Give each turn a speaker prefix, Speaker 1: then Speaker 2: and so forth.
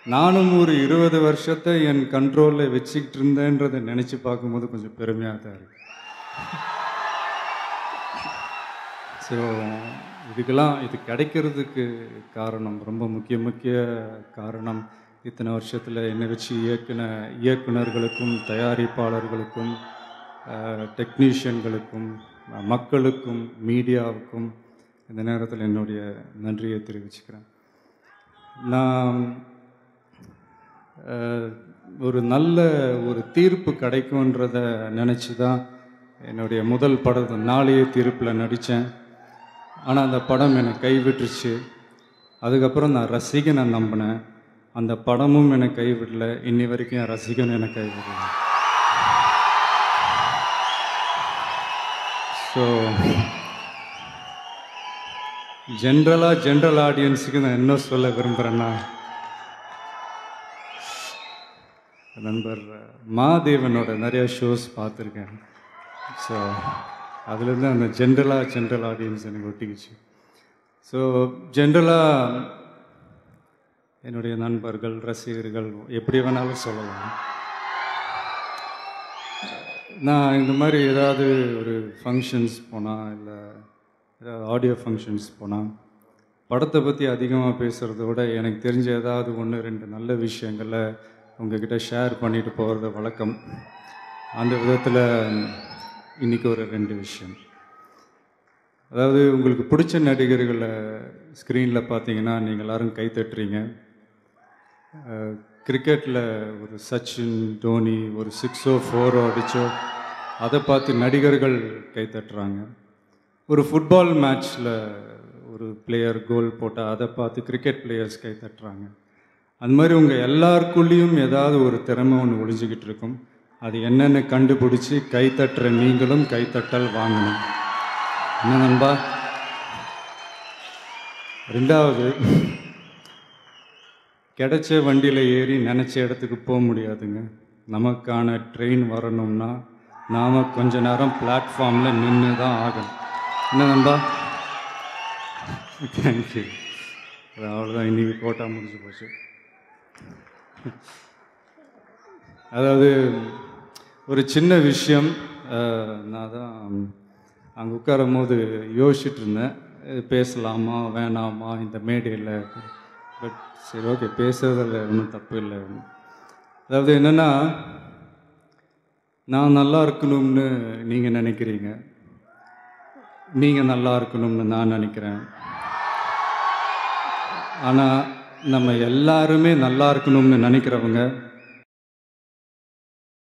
Speaker 1: நானும் ஒரு இருபது வருஷத்தை என் கண்ட்ரோலில் வச்சுக்கிட்டு இருந்தேன்றதை நினச்சி பார்க்கும்போது கொஞ்சம் பெருமையாக தான் இருக்கு ஸோ இதுக்கெல்லாம் இது கிடைக்கிறதுக்கு காரணம் ரொம்ப முக்கிய முக்கிய காரணம் இத்தனை வருஷத்தில் என்னை வச்சு இயக்குன இயக்குனர்களுக்கும் தயாரிப்பாளர்களுக்கும் டெக்னீஷியன்களுக்கும் மக்களுக்கும் மீடியாவுக்கும் இந்த நேரத்தில் என்னுடைய நன்றியை தெரிவிச்சுக்கிறேன் நான் அஹ், ஒரு நல்ல ஒரு தீர்ப்பு கிடைக்கும்ன்றத நினச்சி தான் என்னுடைய முதல் படத்தை நாளைய தீர்ப்பில் நடித்தேன் ஆனால் அந்த படம் என்னை கைவிட்டுருச்சு அதுக்கப்புறம் நான் ரசிகனை நம்பினேன் அந்த படமும் என்னை கைவிடல இன்னி வரைக்கும் என் ரசிகன் என்னை கைவிடல ஸோ ஜென்ரலாக ஜென்ரல் ஆடியன்ஸுக்கு நான் என்ன சொல்ல விரும்புகிறேன்னா நண்பர் மாதேவனோட நிறைய ஷோஸ் பார்த்துருக்கேன் ஸோ அதுலேருந்து அந்த ஜென்ரலாக ஜென்ரல் ஆடியன்ஸ் எனக்கு ஒட்டிக்கிச்சு ஸோ ஜென்ரலாக என்னுடைய நண்பர்கள் ரசிகர்கள் எப்படி வேணாலும் சொல்லலாம் நான் இந்த மாதிரி ஏதாவது ஒரு ஃபங்க்ஷன்ஸ் போனால் இல்லை ஏதாவது ஆடியோ ஃபங்க்ஷன்ஸ் போனால் படத்தை பற்றி அதிகமாக பேசுகிறத விட எனக்கு தெரிஞ்ச ஏதாவது ஒன்று ரெண்டு நல்ல விஷயங்களை உங்ககிட்ட ஷேர் பண்ணிட்டு போகிறது வழக்கம் அந்த விதத்தில் இன்றைக்கி ஒரு ரெண்டு விஷயம் அதாவது உங்களுக்கு பிடிச்ச நடிகர்களை ஸ்க்ரீனில் பார்த்தீங்கன்னா நீங்கள் எல்லாரும் கை தட்டுறீங்க கிரிக்கெட்டில் ஒரு சச்சின் தோனி ஒரு சிக்ஸோ ஃபோரோ அடிச்சோ அதை பார்த்து நடிகர்கள் கை தட்டுறாங்க ஒரு ஃபுட்பால் மேட்ச்சில் ஒரு பிளேயர் கோல் போட்டால் அதை பார்த்து கிரிக்கெட் பிளேயர்ஸ் கை தட்டுறாங்க அந்த மாதிரி உங்கள் எல்லாருக்குள்ளேயும் ஏதாவது ஒரு திறமை ஒன்று ஒளிஞ்சிக்கிட்டு இருக்கும் அது என்னென்னு கண்டுபிடிச்சி கை தட்டுற நீங்களும் கைத்தட்டல் வாங்கணும் என்ன நண்பா ரெண்டாவது கிடைச்ச வண்டியில் ஏறி நினச்ச இடத்துக்கு போக முடியாதுங்க நமக்கான ட்ரெயின் வரணும்னா நாம் கொஞ்ச நேரம் பிளாட்ஃபார்மில் நின்று தான் ஆகணும் என்ன நண்பா தேங்க்யூ அது அவ்வளோதான் இன்றைக்கி கோட்டா முடிஞ்சு போச்சு அதாவது ஒரு சின்ன விஷயம் அஹ், நான் தான் அங்கே உட்காரும் போது யோசிச்சுட்டு இருந்தேன் இது பேசலாமா வேணாமா இந்த மேடையில் பட் சரி ஓகே பேசுறதில் ஒன்றும் தப்பு இல்லை அதாவது என்னென்னா நான் நல்லா இருக்கணும்னு நீங்கள் நினைக்கிறீங்க நீங்கள் நல்லா இருக்கணும்னு நான் நினைக்கிறேன் ஆனால் நம்ம எல்லாருமே நல்லா இருக்கணும்னு நினைக்கிறவங்க